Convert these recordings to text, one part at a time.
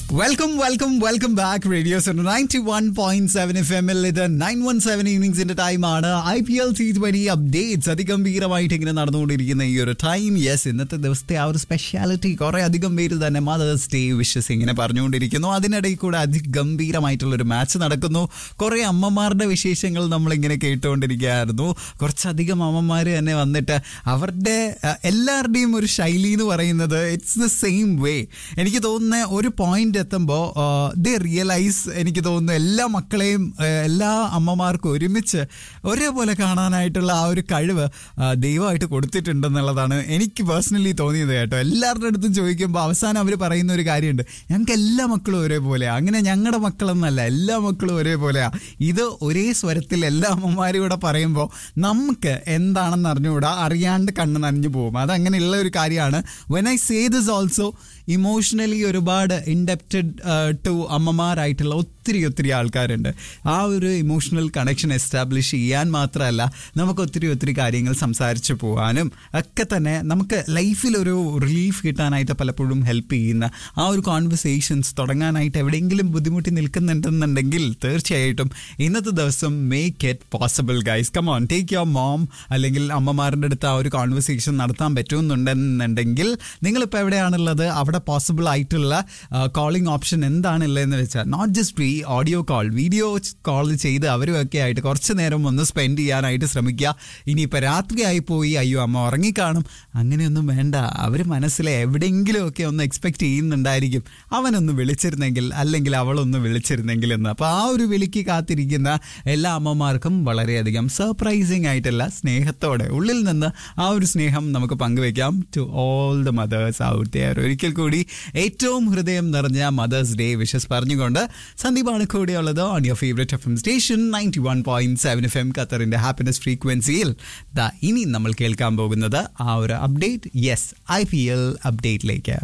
Welcome welcome welcome back radio ninety one point seven F എമ്മിൽ ഇത് nine one seven ഈവനിങ്സിന്റെ ടൈമാണ് I P L T twenty updates അതിഗംഭീരമായിട്ട് ഇങ്ങനെ നടന്നുകൊണ്ടിരിക്കുന്ന ഈ ഒരു ടൈം യെസ് ഇന്നത്തെ ദിവസത്തെ ആ ഒരു സ്പെഷ്യാലിറ്റി കുറെ അധികം പേര് തന്നെ മദേഴ്സ് ഡേ വിഷസ് ഇങ്ങനെ പറഞ്ഞുകൊണ്ടിരിക്കുന്നു അതിനിടയിൽ കൂടെ അതിഗംഭീരമായിട്ടുള്ള ഒരു മാച്ച് നടക്കുന്നു കുറെ അമ്മമാരുടെ വിശേഷങ്ങൾ നമ്മളിങ്ങനെ കേട്ടുകൊണ്ടിരിക്കുകയായിരുന്നു കുറച്ചധികം അമ്മമാർ തന്നെ വന്നിട്ട് അവരുടെ അഹ്, എല്ലാവരുടെയും ഒരു ശൈലി എന്ന് പറയുന്നത് ഇറ്റ്സ് ദ സെയിം വേ എനിക്ക് തോന്നുന്ന ഒരു പോയിന്റ് എത്തുമ്പോൾ ദേ റിയലൈസ് എനിക്ക് തോന്നുന്നു എല്ലാ മക്കളെയും ആ, എല്ലാ അമ്മമാർക്കും ഒരുമിച്ച് ഒരേപോലെ കാണാനായിട്ടുള്ള ആ ഒരു കഴിവ് ആ, ദൈവമായിട്ട് കൊടുത്തിട്ടുണ്ടെന്നുള്ളതാണ് എനിക്ക് പേഴ്സണലി തോന്നിയത് കേട്ടോ എല്ലാവരുടെ അടുത്തും ചോദിക്കുമ്പോൾ അവസാനം അവർ പറയുന്ന ഒരു കാര്യമുണ്ട് ഞങ്ങൾക്ക് എല്ലാ മക്കളും ഒരേപോലെയാണ് അങ്ങനെ ഞങ്ങളുടെ മക്കളെന്നല്ല എല്ലാ മക്കളും ഒരേപോലെയാ ഇത് ഒരേ സ്വരത്തിൽ എല്ലാ അമ്മമാരും കൂടെ പറയുമ്പോൾ നമുക്ക് എന്താണെന്ന് അറിഞ്ഞുകൂടാ അറിയാണ്ട് കണ്ണ് നനഞ്ഞു പോകും അതങ്ങനെയുള്ള ഒരു കാര്യമാണ് when I say this also emotionally ഒരുപാട് ഇൻഡെപ്റ്റഡ് ടു അമ്മമാരായിട്ടുള്ള ഒത്തിരി ഒത്തിരി ആൾക്കാരുണ്ട് ആ ഒരു ഇമോഷണൽ കണക്ഷൻ എസ്റ്റാബ്ലിഷ് ചെയ്യാൻ മാത്രമല്ല നമുക്ക് ഒത്തിരി ഒത്തിരി കാര്യങ്ങൾ സംസാരിച്ച് പോകാനും ഒക്കെ തന്നെ നമുക്ക് ലൈഫിൽ ഒരു റിലീഫ് കിട്ടാനായിട്ട് പലപ്പോഴും ഹെൽപ്പ് ചെയ്യുന്ന ആ ഒരു കോൺവെർസേഷൻസ് തുടങ്ങാനായിട്ട് എവിടെയെങ്കിലും ബുദ്ധിമുട്ടി നിൽക്കുന്നുണ്ടെന്നുണ്ടെങ്കിൽ തീർച്ചയായിട്ടും ഇന്നത്തെ ദിവസം make it possible guys come on take your mom അല്ലെങ്കിൽ അമ്മമാരുടെ അടുത്ത് ആ ഒരു കോൺവെർസേഷൻ നടത്താൻ പറ്റുമെന്നുണ്ടെന്നുണ്ടെങ്കിൽ നിങ്ങളിപ്പോൾ എവിടെയാണുള്ളത് അവിടെ പോസിബിൾ ആയിട്ടുള്ള കോളിംഗ് ഓപ്ഷൻ എന്താണുള്ളതെന്ന് വെച്ചാൽ നോട്ട് ജസ്റ്റ് ഈ ഓഡിയോ കോൾ വീഡിയോ കോൾ ചെയ്ത് അവരുമൊക്കെ ആയിട്ട് കുറച്ച് നേരം ഒന്ന് സ്പെൻഡ് ചെയ്യാനായിട്ട് ശ്രമിക്കുക ഇനിയിപ്പോൾ രാത്രിയായി പോയി അയ്യോ അമ്മ ഉറങ്ങിക്കാണും അങ്ങനെയൊന്നും വേണ്ട അവർ മനസ്സിൽ എവിടെയെങ്കിലുമൊക്കെ ഒന്ന് എക്സ്പെക്ട് ചെയ്യുന്നുണ്ടായിരിക്കും അവനൊന്ന് വിളിച്ചിരുന്നെങ്കിൽ അല്ലെങ്കിൽ അവളൊന്ന് വിളിച്ചിരുന്നെങ്കിൽ എന്ന് അപ്പോൾ ആ ഒരു വിളിക്ക് കാത്തിരിക്കുന്ന എല്ലാ അമ്മമാർക്കും വളരെയധികം സർപ്രൈസിങ് ആയിട്ടുള്ള സ്നേഹത്തോടെ ഉള്ളിൽ നിന്ന് ആ ഒരു സ്നേഹം നമുക്ക് പങ്കുവെക്കാം to all the mothers out there ഒരിക്കൽ കൂടി ഏറ്റവും ഹൃദയം നിറഞ്ഞ മദേഴ്സ് ഡേ വിഷസ് പറഞ്ഞുകൊണ്ട് സന്ദീപാണ് കൂടെയുള്ളത് on your favourite F M station ninety one point seven F M ഖത്തറിന്റെ ഹാപ്പിനെസ് ഫ്രീക്വൻസിയിൽ ദാ ഇനി നമ്മൾ കേൾക്കാൻ പോകുന്നത് ആ ഒരു update yes I P L അപ്ഡേറ്റിലേക്ക്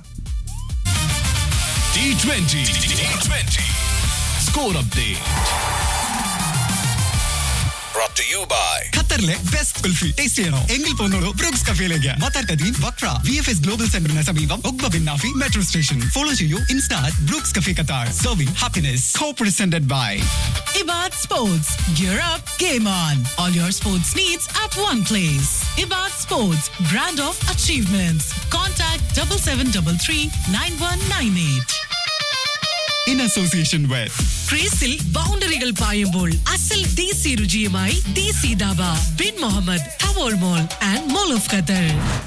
T20. T20. Score update. Brought to you by ഖത്തറിലെ ബെസ്റ്റ് കുൽഫി ടേസ്റ്റ് ചെയ്യണോ എങ്കിൽ പോന്നോളൂ ബ്രൂക്സ് കഫേയിലേക്ക് Matar Qadeem Wakra V F S global സെന്ററിന് സമീപം Okba bin Nafi metro station follow ചെയ്യൂ insta Brooks cafe Qatar serving happiness co presented by Ibad Sports. Gear up, game on. All your sports needs at one place. Ibad Sports, brand of achievements. Contact 7733 9198. In association with ക്രീസിൽ ബൗണ്ടറികൾ പായുമ്പോൾ അസൽ ദേശി രുചിയുമായി Desi Dhaba bin Mohammed ഹവോൾ mall and mall of Qatar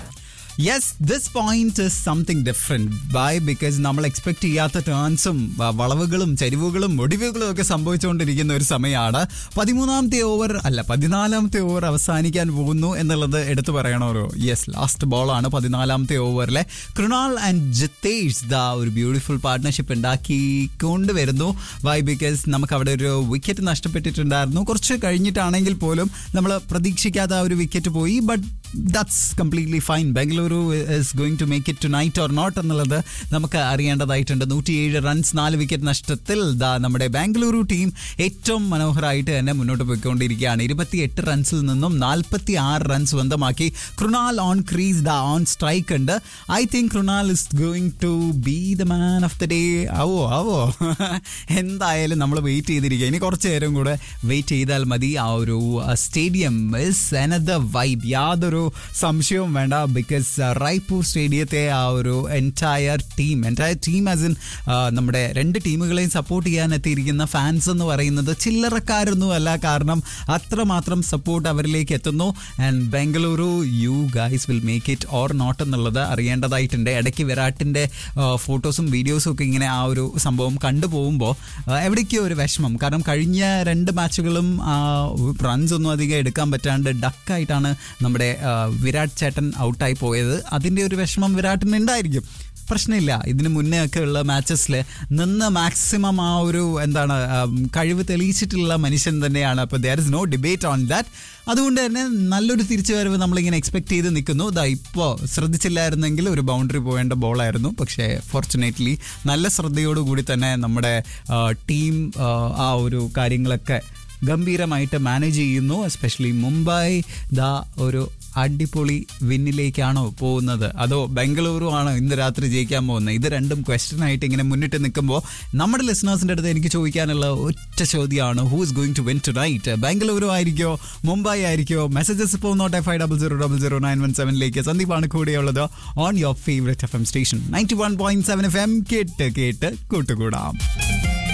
yes this point is something different by because നമ്മൾ expect ചെയ്യാത്ത ടേൺസും വളവുകളും ചരിവുകളും ഒടിവുകളും ഒക്കെ സംഭവിച്ചുകൊണ്ടിരിക്കുന്ന ഒരു സമയമാണ് പതിമൂന്നാമത്തെ ഓവർ അല്ല പതിനാലാമത്തെ ഓവർ അവസാനിക്കാൻ പോകുന്നു എന്നുള്ളത് എടുത്തു പറയണമല്ലോ യെസ് ലാസ്റ്റ് ബോളാണ് പതിനാലാമത്തെ ഓവറിലെ കൃണാൾ ആൻഡ് ജിത്തേഷ് ദ ഒരു ബ്യൂട്ടിഫുൾ പാർട്ട്ണർഷിപ്പ് ഉണ്ടാക്കിക്കൊണ്ട് വരുന്നു വൈ ബിക്കോസ് നമുക്ക് അവിടെ ഒരു വിക്കറ്റ് നഷ്ടപ്പെട്ടിട്ടുണ്ടായിരുന്നു കുറച്ച് കഴിഞ്ഞിട്ടാണെങ്കിൽ പോലും നമ്മൾ പ്രതീക്ഷിക്കാത്ത ആ ഒരു വിക്കറ്റ് പോയി but that's completely fine Bengaluru is going to make it tonight or not എന്നുള്ളത് നമുക്ക് അറിയേണ്ടതായിട്ടുണ്ട് നൂറ്റിയേഴ് റൺസ് നാല് വിക്കറ്റ് നഷ്ടത്തിൽ ദാ നമ്മുടെ ബാംഗ്ലൂരു ടീം ഏറ്റവും മനോഹരമായിട്ട് തന്നെ മുന്നോട്ട് പോയിക്കൊണ്ടിരിക്കുകയാണ് ഇരുപത്തിയെട്ട് റൺസിൽ നിന്നും നാൽപ്പത്തി ആറ് റൺസ് സ്വന്തമാക്കി Krunal on crease the on strike ഉണ്ട് I think Krunal is going to be the man of the day ആവോ ആവോ എന്തായാലും നമ്മൾ വെയിറ്റ് ചെയ്തിരിക്കുക ഇനി കുറച്ച് നേരം കൂടെ വെയിറ്റ് ചെയ്താൽ മതി ആ ഒരു സ്റ്റേഡിയം ഇസ് അനദർ വൈബ് യാതൊരു സംശയവും വേണ്ട ബിക്കോസ് റായ്പൂർ സ്റ്റേഡിയത്തെ ആ ഒരു entire team entire team as in നമ്മുടെ രണ്ട് ടീമുകളെയും സപ്പോർട്ട് ചെയ്യാൻ എത്തിയിരിക്കുന്ന ഫാൻസ് എന്ന് പറയുന്നത് ചില്ലറക്കാരൊന്നും അല്ല കാരണം അത്രമാത്രം സപ്പോർട്ട് അവരിലേക്ക് എത്തുന്നു and Bengaluru you guys will make it or not എന്നുള്ളത് അറിയേണ്ടതായിട്ടുണ്ട് ഇടയ്ക്ക് വിരാട്ടിൻ്റെ ഫോട്ടോസും വീഡിയോസും ഒക്കെ ഇങ്ങനെ ആ ഒരു സംഭവം കണ്ടുപോകുമ്പോൾ എവിടേക്കോ ഒരു വിഷമം കാരണം കഴിഞ്ഞ രണ്ട് മാച്ചുകളും റൺസ് ഒന്നും അധികം എടുക്കാൻ പറ്റാണ്ട് ഡക്കായിട്ടാണ് നമ്മുടെ ആ, വിരാട് ചേട്ടൻ ഔട്ടായി പോയത് അതിൻ്റെ ഒരു വിഷമം വിരാട്ടിന് ഉണ്ടായിരിക്കും പ്രശ്നമില്ല ഇതിന് മുന്നേ ഒക്കെ ഉള്ള മാച്ചസിൽ നിന്ന് മാക്സിമം ആ ഒരു എന്താണ് ആം, കഴിവ് തെളിയിച്ചിട്ടുള്ള മനുഷ്യൻ തന്നെയാണ് അപ്പോൾ there is no debate on that അതുകൊണ്ട് തന്നെ നല്ലൊരു തിരിച്ചുവരവ് നമ്മളിങ്ങനെ എക്സ്പെക്ട് ചെയ്ത് നിൽക്കുന്നു ഇതാ ഇപ്പോൾ ശ്രദ്ധിച്ചില്ലായിരുന്നെങ്കിൽ ഒരു ബൗണ്ടറി പോകേണ്ട ബോളായിരുന്നു പക്ഷേ ഫോർച്ചുനേറ്റ്ലി നല്ല ശ്രദ്ധയോടുകൂടി തന്നെ നമ്മുടെ ടീം ആ ഒരു കാര്യങ്ങളൊക്കെ ഗംഭീരമായിട്ട് മാനേജ് ചെയ്യുന്നു എസ്പെഷ്യലി മുംബൈ ദാ ഒരു അടിപൊളി വിന്നിലേക്കാണോ പോകുന്നത് അതോ ബംഗളൂരു ആണോ ഇന്ന് രാത്രി ജയിക്കാൻ പോകുന്നത് ഇത് രണ്ടും ക്വസ്റ്റ്യൻ ആയിട്ട് ഇങ്ങനെ മുന്നിട്ട് നിൽക്കുമ്പോൾ നമ്മുടെ ലിസണേഴ്സിന്റെ അടുത്ത് എനിക്ക് ചോദിക്കാനുള്ള ഒറ്റ ചോദ്യമാണ് who is going to win tonight Bengaluru ആയിരിക്കോ മുംബൈ ആയിരിക്കോ മെസ്സേജസ് ഇപ്പോൾ note five double zero double zero nine one സെവനിലേക്ക് സന്ദീപാണ് കൂടെയുള്ളത് on your favourite F M station ninety one point seven F M കേട്ട് കേട്ട് കൂട്ടുകൂടാം